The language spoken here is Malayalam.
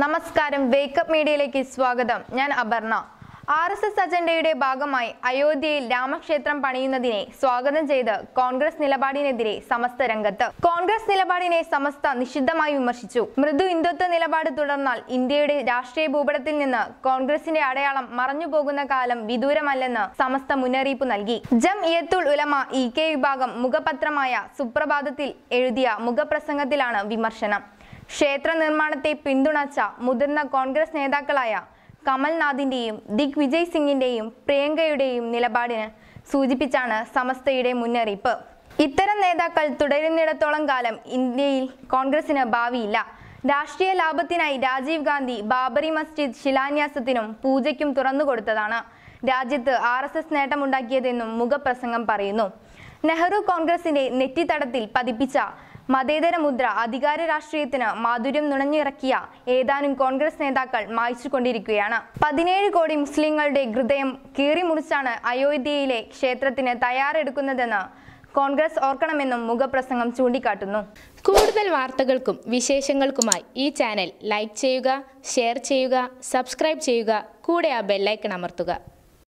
നമസ്കാരം വേക്കപ്പ് മീഡിയയിലേക്ക് സ്വാഗതം ഞാൻ അപർണ ആർ എസ് എസ് അജണ്ടയുടെ ഭാഗമായി അയോധ്യയിൽ രാമക്ഷേത്രം പണിയുന്നതിനെ സ്വാഗതം ചെയ്ത് കോൺഗ്രസ് നിലപാടിനെതിരെ സമസ്ത രംഗത്ത് കോൺഗ്രസ് നിലപാടിനെ സമസ്ത നിഷിദ്ധമായി വിമർശിച്ചു മൃദു ഹിന്ദുത്വ നിലപാട് തുടർന്നാൽ ഇന്ത്യയുടെ രാഷ്ട്രീയ ഭൂപടത്തിൽ നിന്ന് കോൺഗ്രസിന്റെ അടയാളം മറഞ്ഞുപോകുന്ന കാലം വിദൂരമല്ലെന്ന് സമസ്ത മുന്നറിയിപ്പ് നൽകി ജം ഇയത്തുൽ ഉലമ ഇ കെ വിഭാഗം മുഖപത്രമായ സുപ്രഭാതത്തിൽ എഴുതിയ മുഖപ്രസംഗത്തിലാണ് വിമർശനം ക്ഷേത്ര നിർമ്മാണത്തെ പിന്തുണച്ച മുതിർന്ന കോൺഗ്രസ് നേതാക്കളായ കമൽനാഥിന്റെയും ദിഗ് വിജയ് സിംഗിന്റെയും പ്രിയങ്കയുടെയും നിലപാടിന് സൂചിപ്പിച്ചാണ് സമസ്തയുടെ മുന്നറിയിപ്പ് ഇത്തരം നേതാക്കൾ തുടരുന്നിടത്തോളം കാലം ഇന്ത്യയിൽ കോൺഗ്രസിന് ഭാവിയില്ല രാഷ്ട്രീയ ലാഭത്തിനായി രാജീവ് ഗാന്ധി ബാബറി മസ്ജിദ് ശിലാന്യാസത്തിനും പൂജയ്ക്കും തുറന്നുകൊടുത്തതാണ് രാജ്യത്ത് ആർ എസ് എസ് നേട്ടമുണ്ടാക്കിയതെന്നും മുഖപ്രസംഗം പറയുന്നു നെഹ്റു കോൺഗ്രസിന്റെ നെറ്റിത്തടത്തിൽ പതിപ്പിച്ച മതേതര മുദ്ര അധികാര രാഷ്ട്രീയത്തിന് മാധുര്യം നുണഞ്ഞിറക്കിയ ഏതാനും കോൺഗ്രസ് നേതാക്കൾ മായ്ച്ചുകൊണ്ടിരിക്കുകയാണ് പതിനേഴ് കോടി മുസ്ലിങ്ങളുടെ ഹൃദയം കീറിമുറിച്ചാണ് അയോധ്യയിലെ ക്ഷേത്രത്തിന് തയ്യാറെടുക്കുന്നതെന്ന് കോൺഗ്രസ് ഓർക്കണമെന്നും മുഖപ്രസംഗം ചൂണ്ടിക്കാട്ടുന്നു കൂടുതൽ വാർത്തകൾക്കും വിശേഷങ്ങൾക്കുമായി ഈ ചാനൽ ലൈക്ക് ചെയ്യുക ഷെയർ ചെയ്യുക സബ്സ്ക്രൈബ് ചെയ്യുക കൂടെ ആ ബെല്ലൈക്കൺ അമർത്തുക